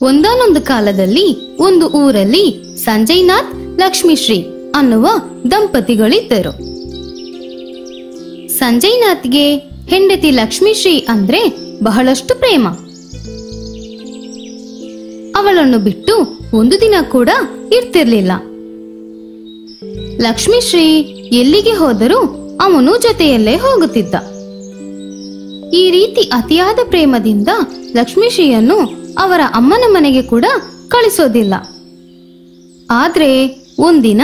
ಒಂದಾನೊಂದು ಕಾಲದಲ್ಲಿ ಒಂದು ಊರಲ್ಲಿ ಸಂಜಯ್ನಾಥ್ ಲಕ್ಷ್ಮಿಶ್ರೀ ಅನ್ನುವ ದಂಪತಿಗಳಿದ್ದರು ಸಂಜಯ್ನಾಥ್ಗೆ ಹೆಂಡತಿ ಲಕ್ಷ್ಮಿಶ್ರೀ ಅಂದ್ರೆ ಬಹಳಷ್ಟು ಪ್ರೇಮ ಅವಳನ್ನು ಬಿಟ್ಟು ಒಂದು ದಿನ ಕೂಡ ಇರ್ತಿರ್ಲಿಲ್ಲ ಲಕ್ಷ್ಮಿಶ್ರೀ ಎಲ್ಲಿಗೆ ಹೋದರೂ ಅವನು ಜೊತೆಯಲ್ಲೇ ಹೋಗುತ್ತಿದ್ದ ಈ ರೀತಿ ಅತಿಯಾದ ಪ್ರೇಮದಿಂದ ಲಕ್ಷ್ಮಿಶ್ರೀಯನ್ನು ಅವರ ಅಮ್ಮನ ಮನೆಗೆ ಕೂಡ ಕಳಿಸೋದಿಲ್ಲ ಆದ್ರೆ ಒಂದಿನ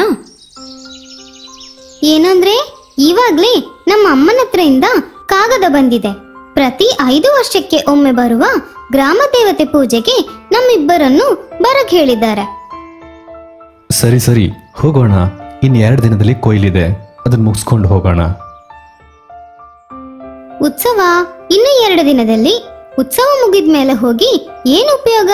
ಏನಂದ್ರೆ ಇವಾಗ್ಲೇ ನಮ್ಮ ಅಮ್ಮನ ಹತ್ರದಿಂದ ಕಾಗದ ಬಂದಿದೆ ಪ್ರತಿ ಐದು ವರ್ಷಕ್ಕೆ ಒಮ್ಮೆ ಬರುವ ಗ್ರಾಮ ದೇವತೆ ಪೂಜೆಗೆ ನಮ್ಮಿಬ್ಬರನ್ನು ಬರಕ್ ಹೇಳಿದ್ದಾರೆ ಸರಿ ಸರಿ ಹೋಗೋಣ ಇನ್ನು ಎರಡು ದಿನದಲ್ಲಿ ಕೊಯ್ಲಿದೆ ಅದನ್ನ ಮುಗಿಸ್ಕೊಂಡು ಹೋಗೋಣ ಉತ್ಸವ ಇನ್ನು ಎರಡು ದಿನದಲ್ಲಿ ಉತ್ಸವ ಮುಗಿದ ಮೇಲೆ ಹೋಗಿ ಏನು ಉಪಯೋಗ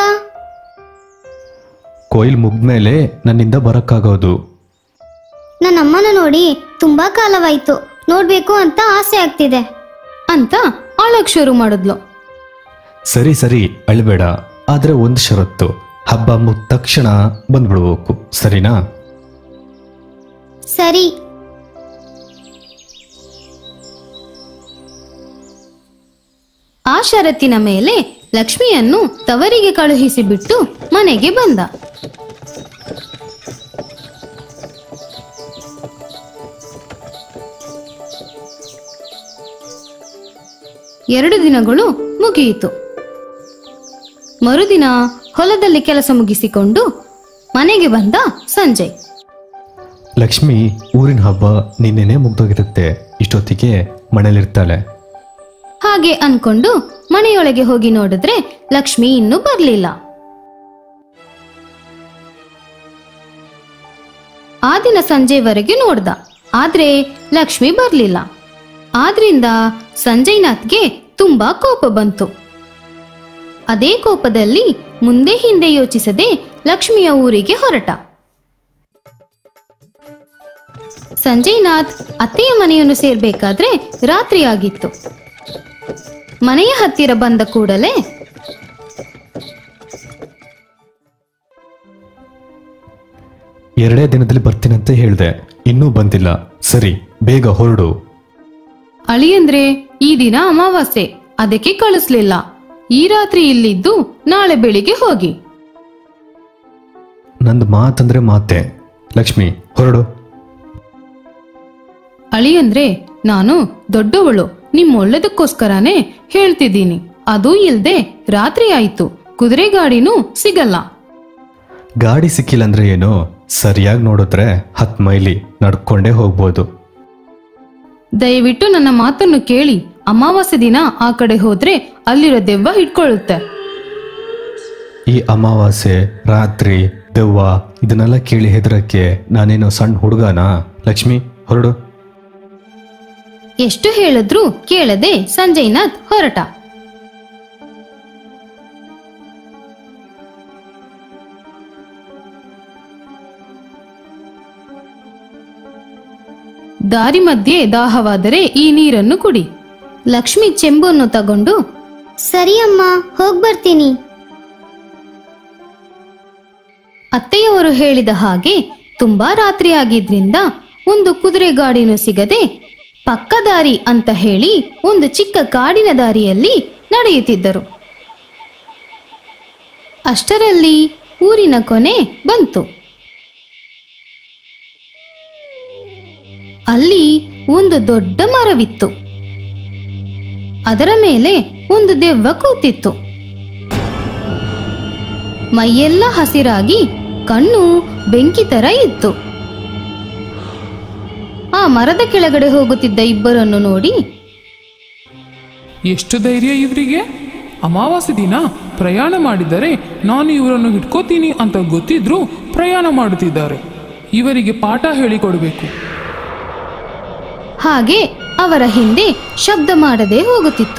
ಕೊಯ್ಲು ಮುಗ್ದ್ಮೇಲೆ ನನ್ನಿಂದ ಬರಕ್ಕಾಗೋದು ನನ್ನ ಅಮ್ಮನ ನೋಡಿ ತುಂಬಾ ಕಾಲವಾಯ್ತು ನೋಡ್ಬೇಕು ಅಂತ ಆಸೆ ಆಗ್ತಿದೆ ಅಂತ ಅಳಕ್ ಶುರು ಮಾಡಿದ್ಲು ಸರಿ ಸರಿ ಅಳ್ಬೇಡ ಆದ್ರೆ ಒಂದು ಷರತ್ತು ಹಬ್ಬ ಮುಗಿದ ತಕ್ಷಣ ಬಂದ್ಬಿಡ್ಬೇಕು ಸರಿನಾ ಸರಿ ಆ ಷರತ್ತಿನ ಮೇಲೆ ಲಕ್ಷ್ಮಿಯನ್ನು ತವರಿಗೆ ಕಳುಹಿಸಿಬಿಟ್ಟು ಮನೆಗೆ ಬಂದ ಎರಡು ದಿನಗಳು ಮುಗಿಯಿತು ಮರುದಿನ ಹೊಲದಲ್ಲಿ ಕೆಲಸ ಮುಗಿಸಿಕೊಂಡು ಮನೆಗೆ ಬಂದ ಸಂಜಯ್ ಲಕ್ಷ್ಮಿ ಊರಿನ ಹಬ್ಬ ನಿನ್ನೆನೆ ಮುಗ್ದೋಗಿರುತ್ತೆ ಇಷ್ಟೊತ್ತಿಗೆ ಮನೇಲಿರ್ತಾಳೆ ಹಾಗೆ ಅನ್ಕೊಂಡು ಮನೆಯೊಳಗೆ ಹೋಗಿ ನೋಡಿದ್ರೆ ಲಕ್ಷ್ಮಿ ಇನ್ನೂ ಬರ್ಲಿಲ್ಲ ಆ ದಿನ ಸಂಜೆವರೆಗೆ ನೋಡ್ದ ಆದ್ರೆ ಲಕ್ಷ್ಮಿ ಬರ್ಲಿಲ್ಲ ಆದ್ರಿಂದ ಸಂಜಯ್ನಾಥ್ಗೆ ತುಂಬಾ ಕೋಪ ಬಂತು ಅದೇ ಕೋಪದಲ್ಲಿ ಮುಂದೆ ಹಿಂದೆ ಯೋಚಿಸದೆ ಲಕ್ಷ್ಮಿಯ ಊರಿಗೆ ಹೊರಟ ಸಂಜಯ್ನಾಥ್ ಅತ್ತೆಯ ಮನೆಯನ್ನು ಸೇರ್ಬೇಕಾದ್ರೆ ರಾತ್ರಿ ಆಗಿತ್ತು ಮನೆಯ ಹತ್ತಿರ ಬಂದ ಕೂಡಲೇ ಎರಡೇ ದಿನದಲ್ಲಿ ಬರ್ತೀನಂತ ಹೇಳ್ದೆ ಇನ್ನೂ ಬಂದಿಲ್ಲ ಸರಿ ಬೇಗ ಹೊರಡು ಅಳಿಯಂದ್ರೆ ಈ ದಿನ ಅಮಾವಾಸ್ಯೆ ಅದಕ್ಕೆ ಕಳಿಸ್ಲಿಲ್ಲ ಈ ರಾತ್ರಿ ಇಲ್ಲಿದ್ದು ನಾಳೆ ಬೆಳಿಗ್ಗೆ ಹೋಗಿ ನಂದು ಮಾತಂದ್ರೆ ಮಾತೆ ಲಕ್ಷ್ಮಿ ಹೊರಡು ಅಳಿಯಂದ್ರೆ ನಾನು ದೊಡ್ಡವಳು ನಿಮ್ ಒಳ್ಳೇದಕ್ಕೋಸ್ಕರನೇ ಹೇಳ್ತಿದ್ದೀನಿ ಅದು ಇಲ್ದೆ ರಾತ್ರಿ ಆಯ್ತು ಕುದುರೆ ಗಾಡಿನೂ ಸಿಗಲ್ಲ ಗಾಡಿ ಸಿಕ್ಕಿಲ್ಲ ಅಂದ್ರೆ ಏನು ಸರಿಯಾಗಿ ನೋಡಿದ್ರೆ ಹತ್ ಮೈಲಿ ನಡ್ಕೊಂಡೇ ಹೋಗ್ಬೋದು ದಯವಿಟ್ಟು ನನ್ನ ಮಾತನ್ನು ಕೇಳಿ ಅಮಾವಾಸ್ಯೆ ದಿನ ಆ ಕಡೆ ಹೋದ್ರೆ ಅಲ್ಲಿರೋ ದೆವ್ವ ಹಿಡ್ಕೊಳ್ಳುತ್ತೆ ಈ ಅಮಾವಾಸ್ಯೆ ರಾತ್ರಿ ದೆವ್ವ ಇದನ್ನೆಲ್ಲ ಕೇಳಿ ಹೆದರಕ್ಕೆ ನಾನೇನೋ ಸಣ್ಣ ಹುಡುಗನಾ ಲಕ್ಷ್ಮಿ ಹೊರಡು ಎಷ್ಟು ಹೇಳಿದ್ರೂ ಕೇಳದೆ ಸಂಜಯ್ನಾಥ್ ಹೊರಟ ದಾರಿ ಮಧ್ಯೆ ದಾಹವಾದರೆ ಈ ನೀರನ್ನು ಕುಡಿ ಲಕ್ಷ್ಮಿ ಚೆಂಬನ್ನು ತಗೊಂಡು ಸರಿ ಅಮ್ಮ ಹೋಗ್ ಬರ್ತೀನಿ ಅತ್ತೆಯವರು ಹೇಳಿದ ಹಾಗೆ ತುಂಬಾ ರಾತ್ರಿ ಆಗಿದ್ರಿಂದ ಒಂದು ಕುದುರೆ ಗಾಡಿನೂ ಸಿಗದೆ ಪಕ್ಕ ದಾರಿ ಅಂತ ಹೇಳಿ ಒಂದು ಚಿಕ್ಕ ಕಾಡಿನ ದಾರಿಯಲ್ಲಿ ನಡೆಯುತ್ತಿದ್ದರು ಅಷ್ಟರಲ್ಲಿ ಊರಿನ ಕೊನೆ ಬಂತು ಅಲ್ಲಿ ಒಂದು ದೊಡ್ಡ ಮರವಿತ್ತು ಅದರ ಮೇಲೆ ಒಂದು ದೆವ್ವ ಕೂತಿತ್ತು ಮೈಯೆಲ್ಲ ಹಸಿರಾಗಿ ಕಣ್ಣು ಬೆಂಕಿ ತರ ಇತ್ತು ಆ ಮರದ ಕೆಳಗಡೆ ಹೋಗುತ್ತಿದ್ದ ಇಬ್ಬರನ್ನು ನೋಡಿ ಎಷ್ಟು ಧೈರ್ಯ ಇವರಿಗೆ ಅಮಾವಾಸ್ಯೆ ದಿನ ಪ್ರಯಾಣ ಮಾಡಿದರೆ ನಾನು ಇವರನ್ನು ಹಿಡ್ಕೋತೀನಿ ಅಂತ ಗೊತ್ತಿದ್ರೂ ಪ್ರಯಾಣ ಮಾಡುತ್ತಿದ್ದಾರೆ ಇವರಿಗೆ ಪಾಠ ಹೇಳಿಕೊಡಬೇಕು ಹಾಗೆ ಅವರ ಹಿಂದೆ ಶಬ್ದ ಮಾಡದೆ ಹೋಗುತ್ತಿತ್ತು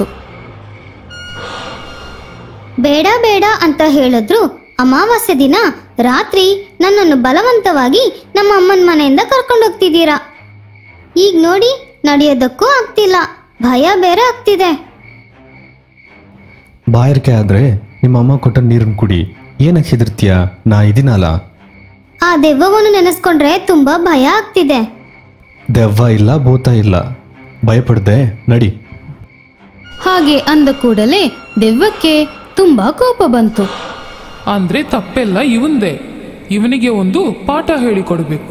ಬೇಡ ಬೇಡ ಅಂತ ಹೇಳಿದ್ರು ಅಮಾವಾಸ್ಯೆ ದಿನ ರಾತ್ರಿ ನನ್ನನ್ನು ಬಲವಂತವಾಗಿ ನಮ್ಮ ಅಮ್ಮನ ಮನೆಯಿಂದ ಕರ್ಕೊಂಡೋಗ್ತಿದ್ದೀರಾ ಈಗ ನೋಡಿ ನಡೆಯೋದಕ್ಕೂ ಆಗ್ತಿಲ್ಲ ಭಯ ಬೇರೆ ಆಗ್ತಿದೆ ಬಾಯಾರಿಕೆ ಆದ್ರೆ ನಿಮ್ಮ ಅಮ್ಮ ಕೊಟ್ಟ ನೀರನ್ನು ಕುಡಿ ಏನಕ್ಕೆ ಹೆದರ್ತೀಯ ನಾ ಇದೀನಲ್ಲ ಆ ದೆವ್ವವನ್ನು ನೆನೆಸ್ಕೊಂಡ್ರೆ ತುಂಬಾ ಭಯ ಆಗ್ತಿದೆ ದೆವ್ವ ಇಲ್ಲ ಭೂತ ಇಲ್ಲ ಭಯಪಡ್ದೆ ನಡಿ ಹಾಗೆ ಅಂದ ಕೂಡಲೇ ದೆವ್ವಕ್ಕೆ ತುಂಬಾ ಕೋಪ ಬಂತು ಅಂದ್ರೆ ತಪ್ಪೆಲ್ಲ ಇವಂದೇ ಇವನಿಗೆ ಒಂದು ಪಾಠ ಹೇಳಿಕೊಡ್ಬೇಕು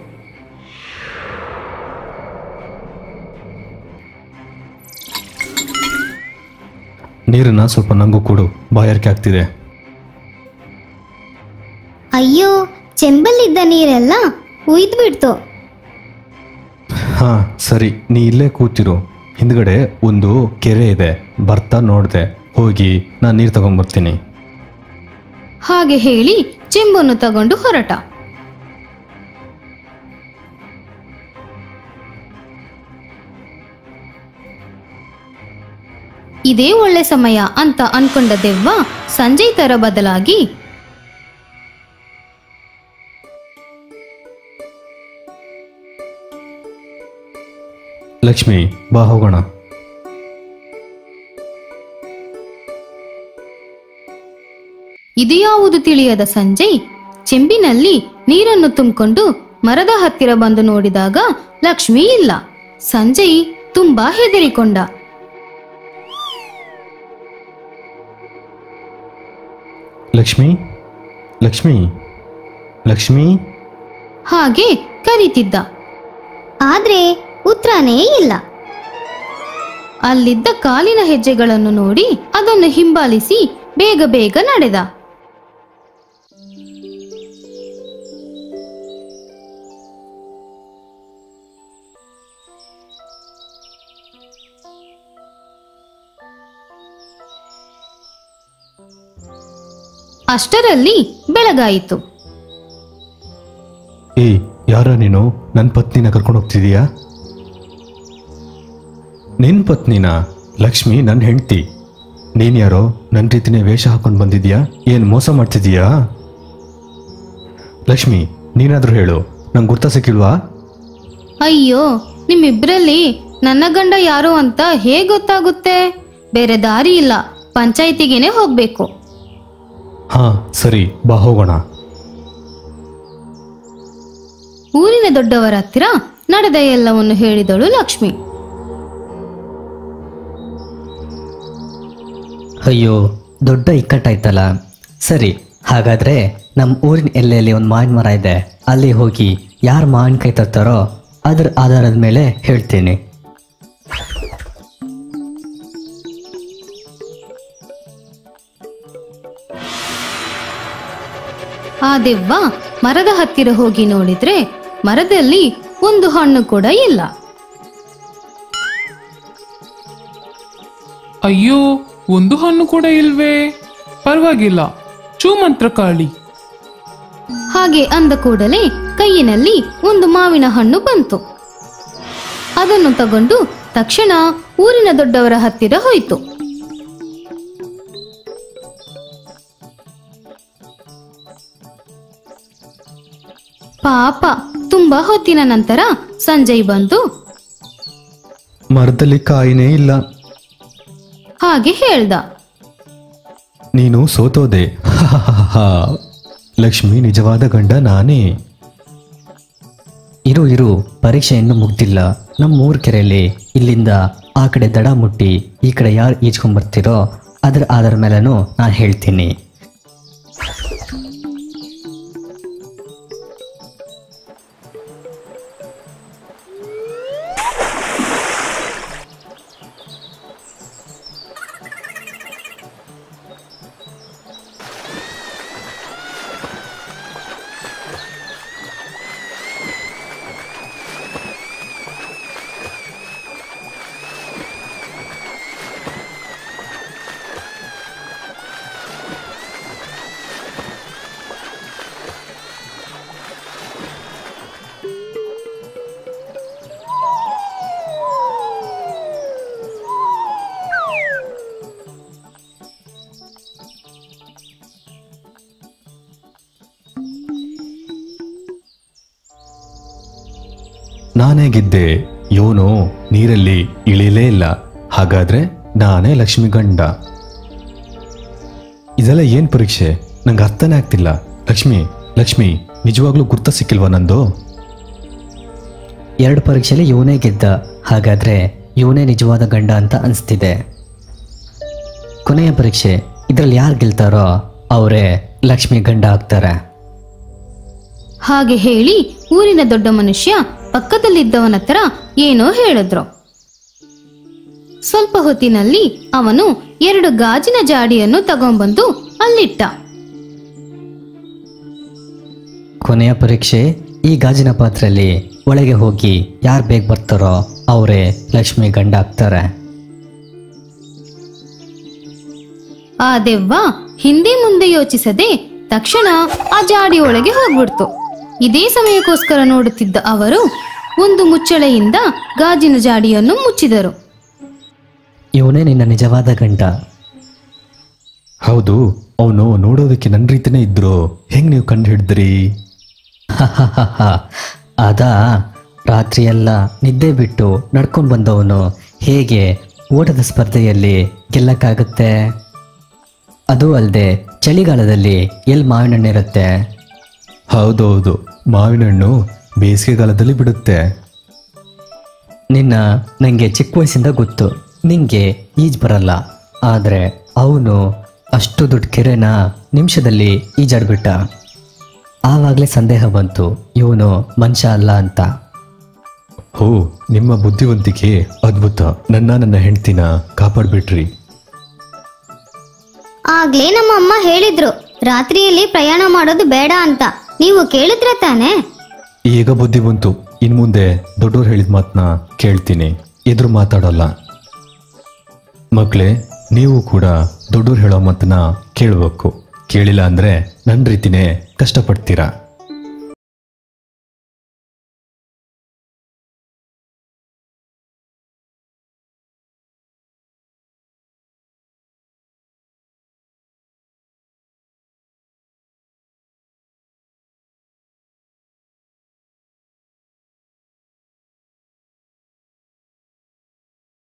ನೀರನ್ನ ಸ್ವಲ್ಪ ನಂಗೂ ಕೊಡು ಬಾಯಾರಿಕೆ ಆಗ್ತಿದೆ ಅಯ್ಯೋ ಚೆಂಬಲ್ಲಿದ್ದ ನೀರೆಲ್ಲ ಉಯ್ದು ಬಿಡ್ತು ಹಾ ಸರಿ ನೀ ಇಲ್ಲೇ ಕೂತಿರು ಹಿಂದ್ಗಡೆ ಒಂದು ಕೆರೆ ಇದೆ ಬರ್ತಾ ನೋಡ್ದೆ ಹೋಗಿ ನಾನು ನೀರು ತಗೊಂಡ್ಬರ್ತೀನಿ ಹಾಗೆ ಹೇಳಿ ಚೆಂಬನ್ನು ತಗೊಂಡು ಹೊರಟ ಇದೇ ಒಳ್ಳೆ ಸಮಯ ಅಂತ ಅನ್ಕೊಂಡ ದೆವ್ವ ಸಂಜಯ್ ತರ ಬದಲಾಗಿ ಲಕ್ಷ್ಮಿ ಬಾ ಹೋಗೋಣ ಇದ್ಯಾವುದು ತಿಳಿಯದ ಸಂಜಯ್ ಚೆಂಬಿನಲ್ಲಿ ನೀರನ್ನು ತುಂಬಿಕೊಂಡು ಮರದ ಹತ್ತಿರ ಬಂದು ನೋಡಿದಾಗ ಲಕ್ಷ್ಮಿ ಇಲ್ಲ ಸಂಜಯ್ ತುಂಬಾ ಹೆದರಿಕೊಂಡ ಲಕ್ಷ್ಮಿ ಲಕ್ಷ್ಮಿ ಲಕ್ಷ್ಮಿ ಹಾಗೆ ಕರೀತಿದ್ದ ಆದ್ರೆ ಉತ್ತರನೇ ಇಲ್ಲ ಅಲ್ಲಿದ್ದ ಕಾಲಿನ ಹೆಜ್ಜೆಗಳನ್ನು ನೋಡಿ ಅದನ್ನು ಹಿಂಬಾಲಿಸಿ ಬೇಗ ಬೇಗ ನಡೆದ ಅಷ್ಟರಲ್ಲಿ ಬೆಳಗಾಯಿತು ಏಯ್ ಯಾರ ನೀನು ನನ್ನ ಪತ್ನಿನ ಕರ್ಕೊಂಡು ಹೋಗ್ತಿದೀಯಾ ನಿನ್ ಪತ್ನಿನ ಲಕ್ಷ್ಮಿ ನನ್ನ ಹೆಂಡ್ತಿ ನೀನ್ ಯಾರೋ ನನ್ನ ರೀತಿನೇ ವೇಷ ಹಾಕೊಂಡು ಬಂದಿದ್ಯಾ ಏನ್ ಮೋಸ ಮಾಡ್ತಿದೀಯಾ ಲಕ್ಷ್ಮಿ ನೀನಾದ್ರೂ ಹೇಳು ನಂಗೆ ಗುರ್ತ ಸಿಕ್ಕಿಲ್ವಾ ಅಯ್ಯೋ ನಿಮ್ಮಿಬ್ರಲ್ಲಿ ನನ್ನ ಗಂಡ ಯಾರು ಅಂತ ಹೇಗ್ ಗೊತ್ತಾಗುತ್ತೆ ಬೇರೆ ದಾರಿ ಇಲ್ಲ ಪಂಚಾಯಿತಿಗೇನೆ ಹೋಗ್ಬೇಕು ಹಾ ಸರಿ ಬಾ ಹೋಗೋಣ ಊರಿನ ದೊಡ್ಡವರ ಹತ್ತಿರ ನಡೆದ ಎಲ್ಲವನ್ನು ಹೇಳಿದಳು ಲಕ್ಷ್ಮಿ ಅಯ್ಯೋ ದೊಡ್ಡ ಇಕ್ಕಟ್ಟಾಯ್ತಲ್ಲ ಸರಿ ಹಾಗಾದ್ರೆ ನಮ್ಮ ಊರಿನ ಎಲ್ಲೆಯಲ್ಲಿ ಒಂದು ಮಾವಿನ ಮರ ಇದೆ ಅಲ್ಲಿ ಹೋಗಿ ಯಾರು ಮಾವಿನಕಾಯಿ ತರ್ತಾರೋ ಅದರ ಆಧಾರದ ಮೇಲೆ ಹೇಳ್ತೀನಿ ಆ ದೆವ್ವ ಮರದ ಹತ್ತಿರ ಹೋಗಿ ನೋಡಿದ್ರೆ ಮರದಲ್ಲಿ ಒಂದು ಹಣ್ಣು ಕೂಡ ಇಲ್ಲ ಅಯ್ಯೋ ಒಂದು ಹಣ್ಣು ಕೂಡ ಇಲ್ವೇ ಪರವಾಗಿಲ್ಲ ಚೂಮಂತ್ರ ಕಾಳಿ ಹಾಗೆ ಅಂದ ಕೂಡಲೇ ಕೈಯಿನಲ್ಲಿ ಒಂದು ಮಾವಿನ ಹಣ್ಣು ಬಂತು ಅದನ್ನು ತಗೊಂಡು ತಕ್ಷಣ ಊರಿನ ದೊಡ್ಡವರ ಹತ್ತಿರ ಹೋಯಿತು ಪಾಪ ತುಂಬಾ ಹೊತ್ತಿನ ನಂತರ ಸಂಜಯ್ ಬಂದು ಮರದಲ್ಲಿ ಕಾಯಿನೇ ಇಲ್ಲ ಹಾಗೆ ಹೇಳ್ದ ನೀನು ಸೋತೋದೆ ಲಕ್ಷ್ಮಿ ನಿಜವಾದ ಗಂಡ ನಾನೇ ಇರು ಇರು ಪರೀಕ್ಷೆ ಇನ್ನೂ ಮುಗ್ದಿಲ್ಲ ನಮ್ಮ ಊರ್ ಕೆರೆಯಲ್ಲಿ ಇಲ್ಲಿಂದ ಆ ಕಡೆ ದಡ ಮುಟ್ಟಿ ಈ ಕಡೆ ಯಾರು ಈಜ್ಕೊಂಬರ್ತೀರೋ ಅದರ ಆಧಾರ ಮೇಲೆನೂ ನಾನು ಹೇಳ್ತೀನಿ ನಾನೇ ಗೆದ್ದೆ ಇವನು ನೀರಲ್ಲಿ ಇಳಿಲೇ ಇಲ್ಲ ಹಾಗಾದ್ರೆ ನಾನೇ ಲಕ್ಷ್ಮಿ ಗಂಡ ಇದೆಲ್ಲ ಏನ್ ಪರೀಕ್ಷೆ ನಂಗೆ ಅರ್ಥನೇ ಆಗ್ತಿಲ್ಲ ಲಕ್ಷ್ಮಿ ಲಕ್ಷ್ಮಿ ನಿಜವಾಗ್ಲೂ ಗುರ್ತ ಸಿಕ್ಕಿಲ್ವಾ ನಂದು ಎರಡು ಪರೀಕ್ಷೆಯಲ್ಲಿ ಇವನೇ ಗೆದ್ದ ಹಾಗಾದ್ರೆ ಇವನೇ ನಿಜವಾದ ಗಂಡ ಅಂತ ಅನಿಸ್ತಿದೆ ಕೊನೆಯ ಪರೀಕ್ಷೆ ಇದರಲ್ಲಿ ಯಾರು ಗೆಲ್ತಾರೋ ಅವರೇ ಲಕ್ಷ್ಮಿ ಗಂಡ ಆಗ್ತಾರೆ ಹಾಗೆ ಹೇಳಿ ಊರಿನ ದೊಡ್ಡ ಮನುಷ್ಯ ಪಕ್ಕದಲ್ಲಿದ್ದವನ ಹತ್ರ ಏನೋ ಹೇಳಿದ್ರು ಸ್ವಲ್ಪ ಹೊತ್ತಿನಲ್ಲಿ ಅವನು ಎರಡು ಗಾಜಿನ ಜಾಡಿಯನ್ನು ತಗೊಂಬಂದು ಅಲ್ಲಿಟ್ಟ ಕೊನೆಯ ಪರೀಕ್ಷೆ ಈ ಗಾಜಿನ ಪಾತ್ರೆಯಲ್ಲಿ ಒಳಗೆ ಹೋಗಿ ಯಾರು ಬೇಗ ಬರ್ತಾರೋ ಅವರೇ ಲಕ್ಷ್ಮಿ ಗಂಡ ಆಗ್ತಾರೆ ಆ ದೆವ್ವ ಹಿಂದೆ ಮುಂದೆ ಯೋಚಿಸದೆ ತಕ್ಷಣ ಆ ಜಾಡಿ ಒಳಗೆ ಹೋಗ್ಬಿಡ್ತು ಇದೇ ಸಮಯಕ್ಕೋಸ್ಕರ ನೋಡುತ್ತಿದ್ದ ಅವರು ಒಂದು ಮುಚ್ಚಳೆಯಿಂದ ಗಾಜಿನ ಜಾಡಿಯನ್ನು ಮುಚ್ಚಿದರು ಇವನೇ ನಿನ್ನ ನಿಜವಾದ ಗಂಡ ಹೌದು ಅವನು ನೋಡೋದಕ್ಕೆ ನನ್ನ ರೀತಿನೇ ಇದ್ರು ಹೆಂಗ್ ನೀವು ಕಂಡು ಹಿಡಿದ್ರಿ ಅದಾ ರಾತ್ರಿಯೆಲ್ಲ ನಿದ್ದೆ ಬಿಟ್ಟು ನಡ್ಕೊಂಡು ಬಂದವನು ಹೇಗೆ ಓಟದ ಸ್ಪರ್ಧೆಯಲ್ಲಿ ಗೆಲ್ಲಕ್ಕಾಗುತ್ತೆ ಅದು ಅಲ್ಲದೆ ಚಳಿಗಾಲದಲ್ಲಿ ಎಲ್ಲಿ ಮಾವಿನ ಹಣ್ಣಿರುತ್ತೆ ಹೌದೌದು ಮಾವಿನ ಹಣ್ಣು ಬೇಸಿಗೆಗಾಲದಲ್ಲಿ ಬಿಡುತ್ತೆ ನಿನ್ನ ನನಗೆ ಚಿಕ್ಕ ವಯಸ್ಸಿಂದ ಗೊತ್ತು ನಿಂಗೆ ಈಜ್ ಬರಲ್ಲ ಆದರೆ ಅವನು ಅಷ್ಟು ದೊಡ್ಡ ಕೆರೆನ ನಿಮಿಷದಲ್ಲಿ ಈಜಾಡ್ಬಿಟ್ಟ ಆವಾಗಲೇ ಸಂದೇಹ ಬಂತು ಇವನು ಮನುಷ್ಯ ಅಲ್ಲ ಅಂತ ಹೋ ನಿಮ್ಮ ಬುದ್ಧಿವಂತಿಕೆ ಅದ್ಭುತ ನನ್ನ ನನ್ನ ಹೆಂಡ್ತಿನ ಕಾಪಾಡ್ಬಿಟ್ರಿ ಆಗ್ಲೇ ನಮ್ಮ ಅಮ್ಮ ಹೇಳಿದ್ರು ರಾತ್ರಿಯಲ್ಲಿ ಪ್ರಯಾಣ ಮಾಡೋದು ಬೇಡ ಅಂತ ನೀವು ಕೇಳಿದ್ರೆ ತಾನೇ ಈಗ ಬುದ್ಧಿ ಬಂತು ಇನ್ ಮುಂದೆ ದೊಡ್ಡೋರು ಹೇಳಿದ ಮಾತನ್ನ ಕೇಳ್ತೀನಿ ಎದುರು ಮಾತಾಡಲ್ಲ ಮಕ್ಕಳೇ ನೀವು ಕೂಡ ದೊಡ್ಡೋರು ಹೇಳೋ ಮಾತನ್ನ ಕೇಳಬೇಕು ಕೇಳಿಲ್ಲ ಅಂದ್ರೆ ನನ್ನ ರೀತಿನೇ ಕಷ್ಟಪಡ್ತೀರಾ